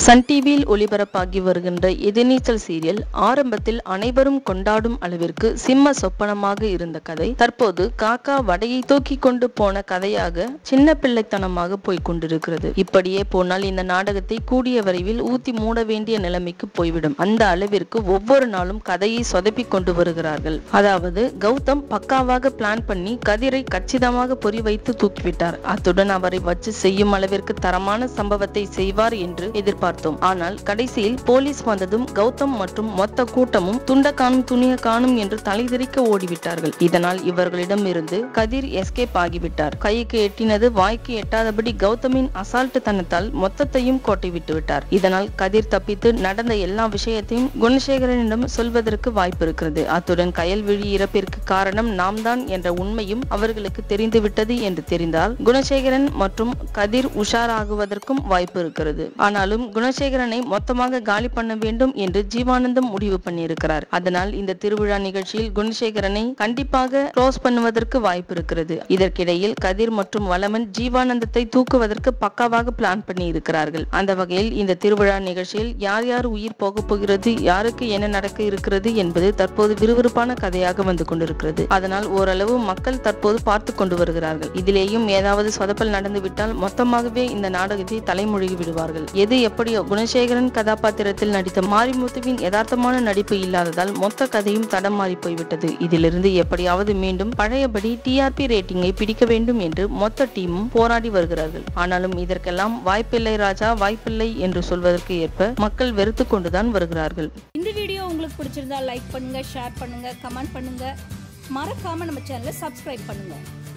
Sun டிவியில் ஒளிபரப்பாகி வருகின்ற எதிர்நீச்சல் serial ஆரம்பத்தில் அனைவரும் கொண்டாடும் அளவிற்கு சிம்ம சொப்பனமாக இருந்த கதை தற்போது காக்கா வடையை தூக்கி கொண்டு போன கதையாக சின்ன பிள்ளைத்தனமாக போய்க் கொண்டிருக்கிறது இப்படியே போனால் இந்த நாடகத்தை கூடிய விரைவில் ஊத்தி மூட வேண்டிய நிலைமைக்கு போய்விடும் அந்த அளவிற்கு ஒவ்வொரு நாளும் கதையை சொதப்பி கொண்டு வருகிறார்கள் அதாவது கௌதம் பக்காவாக பிளான் பண்ணி கதிரை கச்சிதமாக பொறி வைத்து தூக்கிவிட்டார் அத்துடன் அவரை வச்சு செய்யும் அளவிற்கு தரமான சம்பவத்தை செய்வார் என்று எதிர்பார்த்தோம் ஆனால் கடைசியில் போலீஸ் வந்ததும் கௌதம் மற்றும் மொத்த கூட்டமும் துண்ட காணும் துணிய காணும் என்று தலைதெறிக்க ஓடிவிட்டார்கள் இதனால் இவர்களிடம் இருந்து கதிர் எஸ்கேப் ஆகிவிட்டார் கைக்கு எட்டினது வாய்க்கு எட்டாதபடி கௌதமின் அசால்ட்டு தனத்தால் மொத்தத்தையும் கோட்டை விட்டு விட்டார் இதனால் கதிர் தப்பித்து நடந்த எல்லா விஷயத்தையும் குணசேகரனிடம் சொல்வதற்கு வாய்ப்பு இருக்கிறது அத்துடன் கயல்விழி இறப்பிற்கு காரணம் நாம் தான் என்ற உண்மையும் அவர்களுக்கு தெரிந்துவிட்டது என்று தெரிந்தால் குணசேகரன் மற்றும் கதிர் உஷாராகுவதற்கும் வாய்ப்பு இருக்கிறது ஆனாலும் குணசேகரனை மொத்தமாக காலி பண்ண வேண்டும் என்று ஜீவானந்தம் முடிவு பண்ணியிருக்கிறார் அதனால் இந்த திருவிழா நிகழ்ச்சியில் குணசேகரனை கண்டிப்பாக க்ளோஸ் பண்ணுவதற்கு வாய்ப்பு இருக்கிறது இதற்கிடையில் கதிர் மற்றும் வளவன் ஜீவானந்தத்தை தூக்குவதற்கு பக்காவாக பிளான் பண்ணி இருக்கிறார்கள் அந்த வகையில் இந்த திருவிழா நிகழ்ச்சியில் யார் யார் உயிர் போக போகிறது யாருக்கு என்ன நடக்க இருக்கிறது என்பது தற்போது விறுவிறுப்பான கதையாக வந்து கொண்டிருக்கிறது அதனால் ஓரளவு மக்கள் தற்போது பார்த்து கொண்டு வருகிறார்கள் இதிலேயும் ஏதாவது சொதப்பல் நடந்துவிட்டால் மொத்தமாகவே இந்த நாடகத்தை தலைமொழிகி விடுவார்கள் எது எப்படியோ குணசேகரன் கதாபாத்திரத்தில் நடித்த மாரிமுத்துவின் யதார்த்தமான நடிப்பு இல்லாததால் மொத்த கதையும் தடம் மாறி போய்விட்டது இதிலிருந்து எப்படியாவது மீண்டும் பழையபடி டிஆர்பி ரேட்டிங்கை பிடிக்க வேண்டும் என்று மொத்த டீமும் போராடி வருகிறார்கள் ஆனாலும் இதற்கெல்லாம் வாய்ப்பில்லை ராஜா வாய்ப்பில்லை என்று சொல்வதற்கு ஏற்ப மக்கள் வெறுத்து கொண்டுதான் வருகிறார்கள் இந்த வீடியோ உங்களுக்கு பிடிச்சிருந்தா லைக் பண்ணுங்க ஷேர் பண்ணுங்க கமெண்ட் பண்ணுங்க மறக்காம நம்ம சேனலை சப்ஸ்கிரைப் பண்ணுங்க